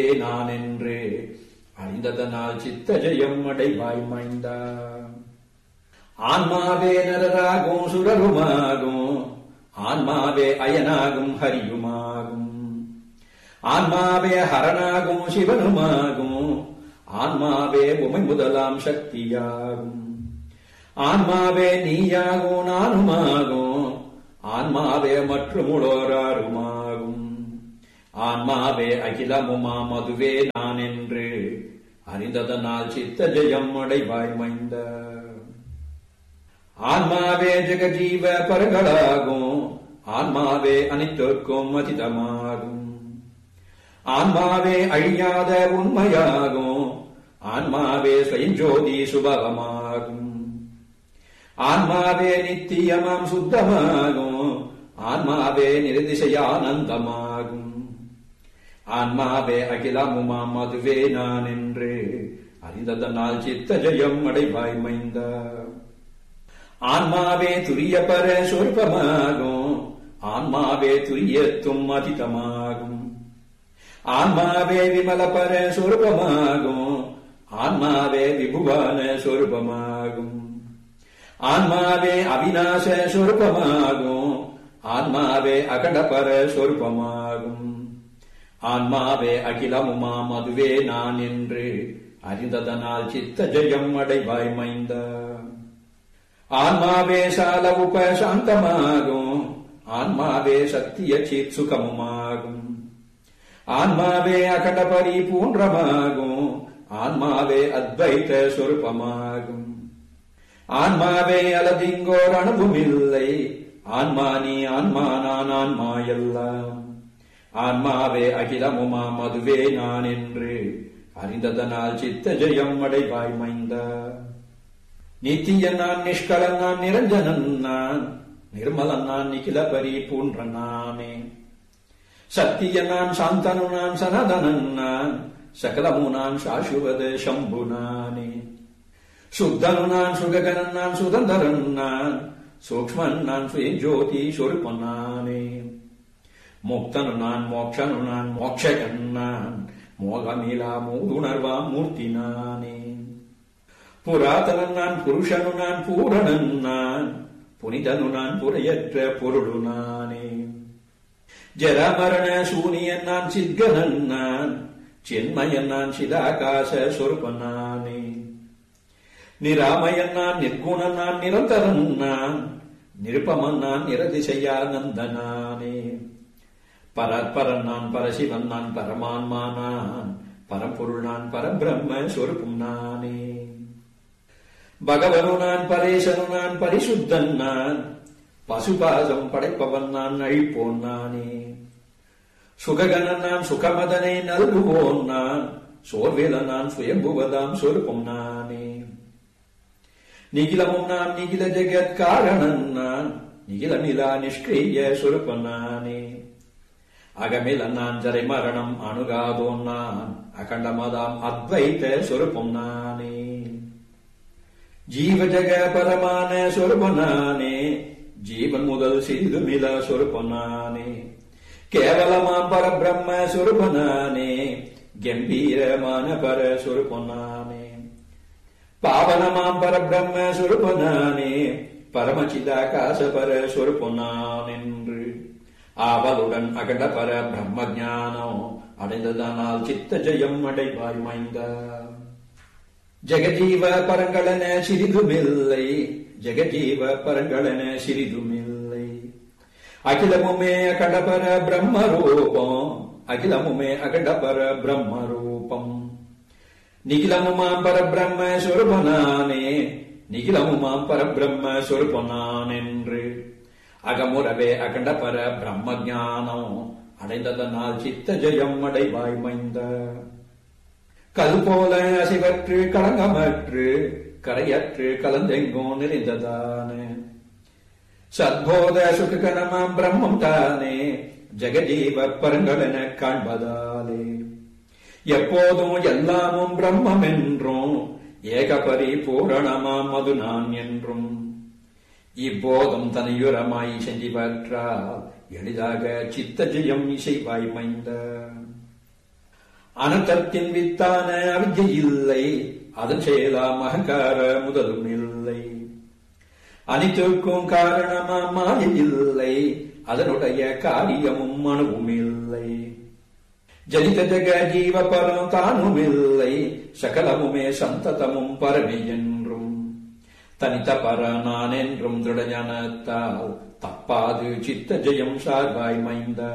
நான் என்று அறிந்ததனால் சித்த ஜெயம் அடைவாய் மைந்தா ஆன்மாவே நரராகும் சுரருமாகும் ஆன்மாவே அயனாகும் ஹரியுமாகும் ஆன்மாவே ஹரனாகும் சிவனுமாகும் ஆன்மாவே உமை முதலாம் சக்தியாகும் ஆன்மாவே நீயாகும் நானுமாகும் ஆன்மாவே மற்றுமுளோராருமாகும் ஆன்மாவே அகிலமுமாம் அதுவே நான் என்று அறிந்ததனால் சித்த ஜெயம் அடைவாய் மைந்த ஆன்மாவே ஜெகஜீவ பரங்களாகும் ஆன்மாவே அனைத்திற்கும் அதிதமாகும் ஆன்மாவே அழியாத உண்மையாகும் ஆன்மாவே ஸ்வயஞ்சோதி சுபவமாகும் ஆன்மாவே நித்தியமாம் சுத்தமாகும் ஆன்மாவே நிர்திசையானந்தமாகும் ஆன்மாவே அகிலமுமாம் அதுவே நான் என்று அறிந்ததனால் சித்த ஜெயம் அடைவாய் மைந்த ஆன்மாவே துரிய பர சொற்பமாகும் ஆன்மாவே துரியத்தும் அதிதமாகும் ஆன்மாவே விமல பர சொருபமாகும் ஆன்மாவே விபுவான சொருபமாகும் ஆன்மாவே அவிநாச சொருபமாகும் ஆன்மாவே அகண்டபர சொருபமாகும் ஆன்மாவே அகிலமுமாம் அதுவே நான் என்று அறிந்ததனால் சித்த ஜெயம் அடைவாய் மைந்த ஆன்மாவே சால உப சாந்தமாகும் ஆன்மாவே சத்திய சித் சுகமுமாகும் ஆன்மாவே அகட பரிபூன்றமாகும் ஆன்மாவே அத்வைத சொருபமாகும் ஆன்மாவே அலதிங்கோர் அனுபவமில்லை ஆன்மா நீ ஆன்மா நான் ஆன்மா எல்லாம் ஆன்மாவே அகிலமுமாம் அதுவே நான் என்று அறிந்ததனால் சித்த ஜெயம் அடைவாய் மைந்த நித்திய நான் நிஷ்கலன் நான் நிரஞ்சனன் நான் நிர்மலன் நான் நிகில பரிபூன்ற நானே சத்திய நான் சாந்தனு நான் சனதனன் நான் சகலமு நான் சாசுவத சம்பு நானே சுத்தனு நான் சுககனன் நான் சுதந்திரன் நான் சூக்மன் நான் சுயஜோதி சொருப்பன் நானே முக்தனு நான் மோக்ஷனு நான் மோக்ஷகன் நான் மோகமிலா மூதுணர்வாம் மூர்த்தி நானே புராதனன் நான் புருஷனு நான் பூரணன் நான் புனிதனு நான் புரையற்ற பொருளு நானே ஜரமரண சூனியன் நான் சித்கனன் நான் சின்மயன் நான் சிதாகாச சொருபன் நானே நிராமயன் நான் நிர்குணன் நான் நிரந்தரன் நான் நிருப்பமன் நான் நிரதிசையானந்த நானே பரற்பரன் நான் பரசிவன் நான் பரமான்மா நான் பரம்பொருள் நான் பரபிரம்ம சொருப்பும் நானே பகவனு நான் பரேசனு நான் பரிசுத்தன் நான் பசுபாசம் படைப்பவன் நான் அழிப்போன் நானே சுககனன் நான் சுகமதனை நல்குவோன் நான் சோர்வேல நான் சுயம்புவதாம் சொருப்பம் நானே நிகிலமும் நான் நிகில ஜெகத் காரணன் நான் நிகில நிலா நிஷ்கிரிய சொருப்பன் நானே அகமில நான் ஜரை மரணம் அணுகாதோன் நான் அகண்டமதாம் அத்வைத்த சொருப்பம் நானே ஜீவ ஜக பரமான சொருபனானே ஜீவன் முதல் சிறிதுமில சொருபனானே கேவலமாம் பரபிரம்ம சொருபனானே கம்பீரமான பர சொருபனானே பாவனமாம் பரபிரம்ம சொருபனானே பரமச்சிதாகாச பர சொருபனானென்று ஆவலுடன் அகண்ட பர பிரம்ம ஞானம் அடைந்ததனால் சித்த ஜெயம் அடைவாய் மைந்தா ஜெகஜீவ பரங்களன சிறிதுமில்லை ஜெகஜீவ பரங்களன சிறிதுமில்லை அகிலமுமே அகண்டபர பிரம்ம ரூபம் அகிலமுமே அகண்டபர பிரம்ம ரூபம் நிகிலமுமாம் பரபிரம்ம சொருபனானே நிகிலமுமாம் பரபிரம்ம சொருபனான் என்று அகமுறவே அகண்டபர பிரம்ம ஞானம் அடைந்ததனால் சித்த ஜெயம் அடைவாய் மைந்த கல் போல அசைவற்று களங்கமற்று கரையற்று கலந்தெங்கும் நிறைந்ததான சத்போத சுககணமாம் பிரம்மம் தானே ஜெகஜீவ பரங்களென காண்பதாலே எப்போதும் எல்லாமும் பிரம்மம் என்றும் ஏக பரிபூரணமாம் அது நான் என்றும் இப்போதும் தனியுரமாய் செஞ்சிவற்றால் எளிதாக சித்த ஜெயம் இசைவாய் மைந்த அனர்த்தத்தின் வித்தான அவிஜை இல்லை அதன் செயலாம் அகங்கார முதலும் இல்லை அனைத்திற்கும் காரணமா மாய இல்லை அதனுடைய காரியமும் அணுவும் இல்லை ஜனித ஜக ஜீவ பரம் தானும் இல்லை சகலமுமே சந்ததமும் பரமே என்றும் தனித்த பர நான் என்றும் திருடஞானத்தால் தப்பாது சித்த ஜெயம் சார்பாய் மைந்தா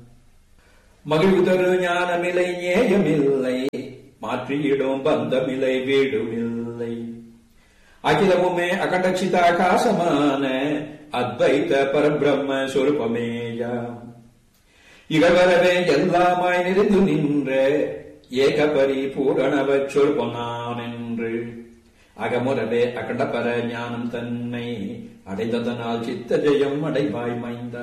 மகிழ்வுதரு ஞானமில்லை நேயமில்லை மாற்றியிடும் பந்தமில்லை வீடுமில்லை அகிலமுமே அகண்டச்சிதாகாசமான அத்வைத பரபிரம்ம சொருபமேயாம் இகவரவே எல்லாமாய் நிறைந்து நின்ற ஏக பரிபூரணவ சொற்பனான் என்று அகமுறவே அகண்டபர ஞானம் தன்னை அடைந்ததனால் சித்த ஜெயம் அடைவாய் மைந்தா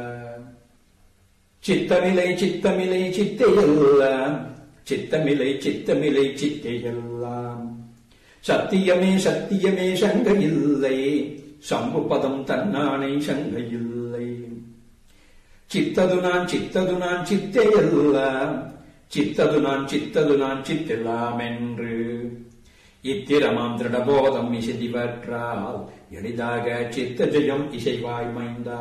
சித்தமிலை சித்தமிலை சித்தையெல்லாம் சித்தமிலை சித்தமிலை சித்தையெல்லாம் சத்தியமே சத்தியமே சங்க இல்லை சம்பு பதம் தன்னானை சங்க இல்லை சித்தது நான் சித்தது நான் சித்தையெல்லாம் சித்தது நான் சித்தது நான் சித்தெல்லாம் என்று இத்திரமாம் திருடபோதம் இசைதிவற்றால் எளிதாக சித்த ஜெயம் இசைவாய் மைந்தா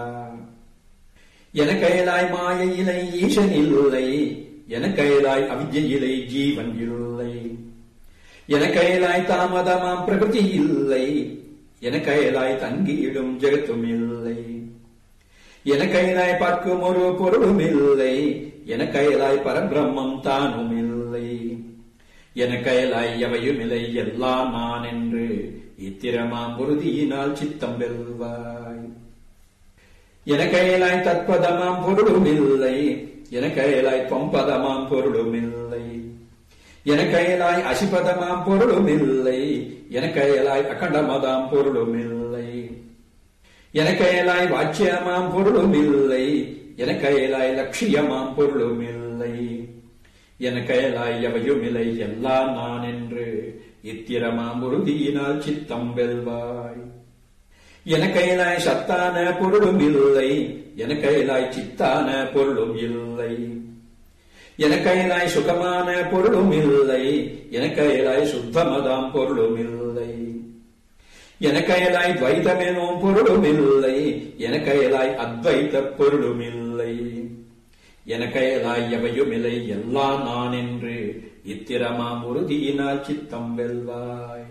என கைலாய் மாயையிலை ஈசன் இல்லை என கைலாய் அவிஜயிலை ஜீவன் இல்லை என கைலாய் தாமதமாம் பிரகிருதி இல்லை என கைலாய் தங்கியிடும் ஜெகத்தும் இல்லை என கைலாய் பார்க்கும் ஒரு பொருளும் இல்லை என கைலாய் பரபிரம்மம் தானும் இல்லை என கைலாய் எவையும் இல்லை எல்லாம் நான் என்று இத்திரமாம் உறுதியினால் சித்தம் வெல்வாய் என கைலாய் தற்பதமாம் பொருளும் இல்லை என கைலாய் தொம்பதமாம் பொருளும் இல்லை என கைலாய் அசிபதமாம் பொருளும் இல்லை என கைலாய் அகண்டமதாம் பொருளும் இல்லை என கைலாய் வாச்சியமாம் பொருளும் இல்லை என கைலாய் லட்சியமாம் பொருளும் இல்லை என கைலாய் எவையும் இல்லை எல்லாம் நான் என்று இத்திரமாம் உறுதியினால் சித்தம் வெல்வாய் என கைலாய் சத்தான பொருளும் இல்லை என கைலாய் சித்தான பொருளும் இல்லை என கைலாய் சுகமான பொருளும் இல்லை என கைலாய் சுத்தமதாம் பொருளும் இல்லை என கைலாய் துவைதமெனும் பொருளும் இல்லை என கைலாய் அத்வைத பொருளும் இல்லை என கைலாய் எவையும் இல்லை எல்லாம் நான் என்று இத்திரமாம் உறுதியினால் சித்தம் வெல்வாய்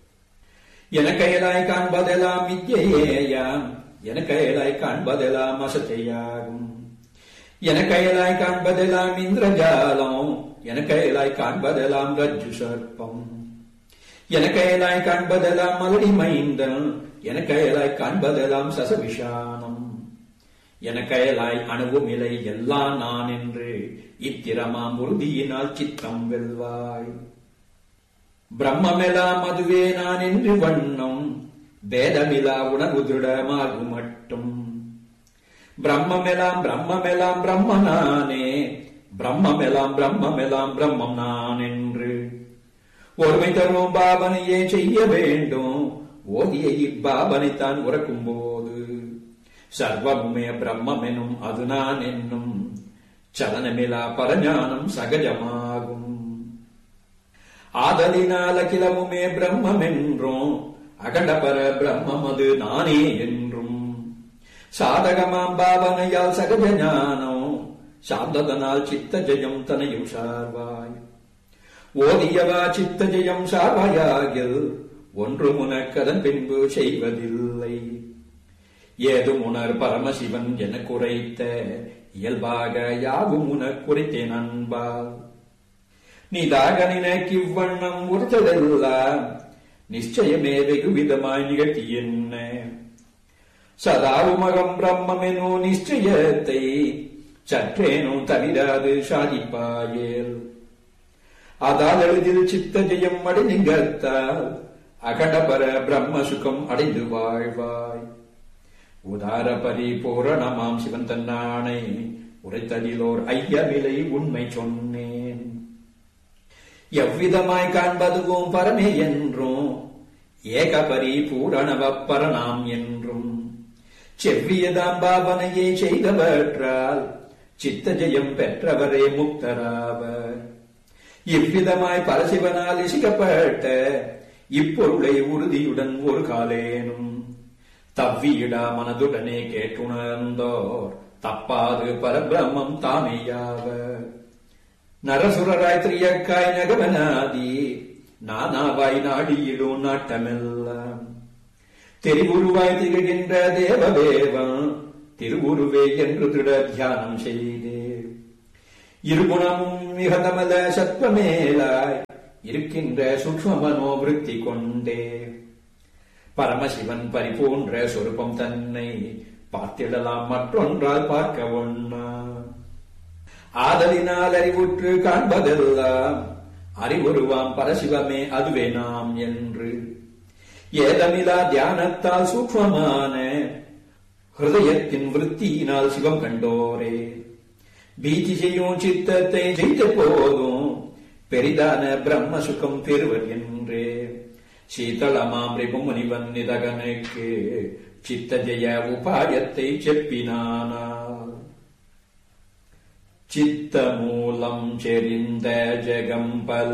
என கைலாய் காண்பதெல்லாம் வித்யேயாம் என கைலாய் காண்பதெல்லாம் அசத்தையாகும் என கைலாய் காண்பதெல்லாம் இந்திரஜாலம் என கைலாய் காண்பதெல்லாம் ரஜ்ஜு சர்ப்பம் என கைலாய் காண்பதெல்லாம் மலடி மைந்தன் என கைலாய் காண்பதெல்லாம் சசவிஷானம் என கைலாய் அணுவும் இலை எல்லாம் நான் என்று இத்திரமாம் உறுதியினால் சித்தம் வெல்வாய் பிரம்மெல்லாம் அதுவே நான் என்று வண்ணம் வேதமிலா உணர்வு திருடமாகு மட்டும் பிரம்மெல்லாம் பிரம்மெல்லாம் பிரம்ம நானே பிரம்மெல்லாம் பிரம்மெல்லாம் பிரம்மம் நான் என்று ஒருமை தரும் பாவனையே செய்ய வேண்டும் ஓதிய இப்பாவனைத்தான் உறக்கும் போது சர்வமுமே பிரம்மெனும் அது நான் என்னும் சலனமிலா பரஞானம் சகஜமாகும் ஆதலினால் அகிலமுமே பிரம்மம் என்றும் அகண்டபர பிரம்மம் அது நானே என்றும் சாதகமாம் பாவனையால் சகஜ ஞானம் சாந்ததனால் சித்த ஜெயம் தனையும் சார்வாய் ஓதியவா சித்த ஜெயம் சார்வாயாகில் ஒன்று முனக்கதன் பின்பு செய்வதில்லை ஏதும் உணர் பரமசிவன் என குறைத்த இயல்பாக யாவும் உனக் குறைத்தேன் அன்பால் நீதாக நினைக்கிவ்வண்ணம் உறுத்ததெல்லாம் நிச்சயமே வெகு விதமாய் நிகழ்த்தி என்ன சதாவுமகம் பிரம்மெனோ நிச்சயத்தை சற்றேனும் தவிராது சாதிப்பாயேல் அதால் எளிதில் சித்த ஜெயம் அடைந்திங்கத்தால் அகடபர பிரம்ம சுகம் அடைந்து வாழ்வாய் உதார பரிபூரணமாம் சிவன் தன்னானை உரைத்ததிலோர் ஐயமிலை உண்மை சொன்னேன் எவ்விதமாய் காண்பதுவும் பரமே என்றும் ஏக பரிபூரணவ பரணாம் என்றும் செவ்வியதாம் பாவனையை செய்தவற்றால் சித்த ஜெயம் பெற்றவரே முக்தராவர் இவ்விதமாய் பரசிவனால் இசிக்கப்பட்ட இப்பொருளை உறுதியுடன் ஒரு காலேனும் தவ்வியிடா மனதுடனே கேட்டுணர்ந்தோர் தப்பாது பரபிரம்மம் தாமேயாவர் நரசுரராய் திரியக்காய் நகவனாதி நானாவாய் நாடியிடும் நாட்டமெல்லாம் தெரிவுருவாய் திகழ்கின்ற தேவதேவன் திருவுருவே என்று திட தியானம் செய்தே இருகுணமும் மிகதமல சத்வமேலாய் இருக்கின்ற சூக்ம மனோவிருத்தி கொண்டே பரமசிவன் பரிபூன்ற சொருப்பம் தன்னை பார்த்திடலாம் மற்றொன்றால் பார்க்க ஒண்ணா ஆதலினால் அறிவுற்று காண்பதெல்லாம் அறிவுருவாம் பரசிவமே அதுவே நாம் என்று ஏதமிலா தியானத்தால் சூக்மமான ஹிருதயத்தின் விருத்தியினால் சிவம் கண்டோரே பீதி செய்யும் சித்தத்தை ஜெயித்த போதும் பெரிதான பிரம்ம சுகம் பெறுவர் என்றே சீதளமாம் முனிவன் நிதகனுக்கு சித்த ஜெய உபாயத்தை செப்பினானால் சித்தமூலம் செறிந்த ஜெகம்பல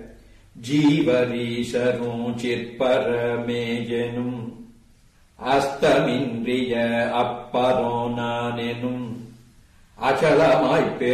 ஜீவரீசரும் சிற்பரமேஜனும் அஸ்தமின்றிய அப்பரோ நானெனும் அச்சலமாய்ப்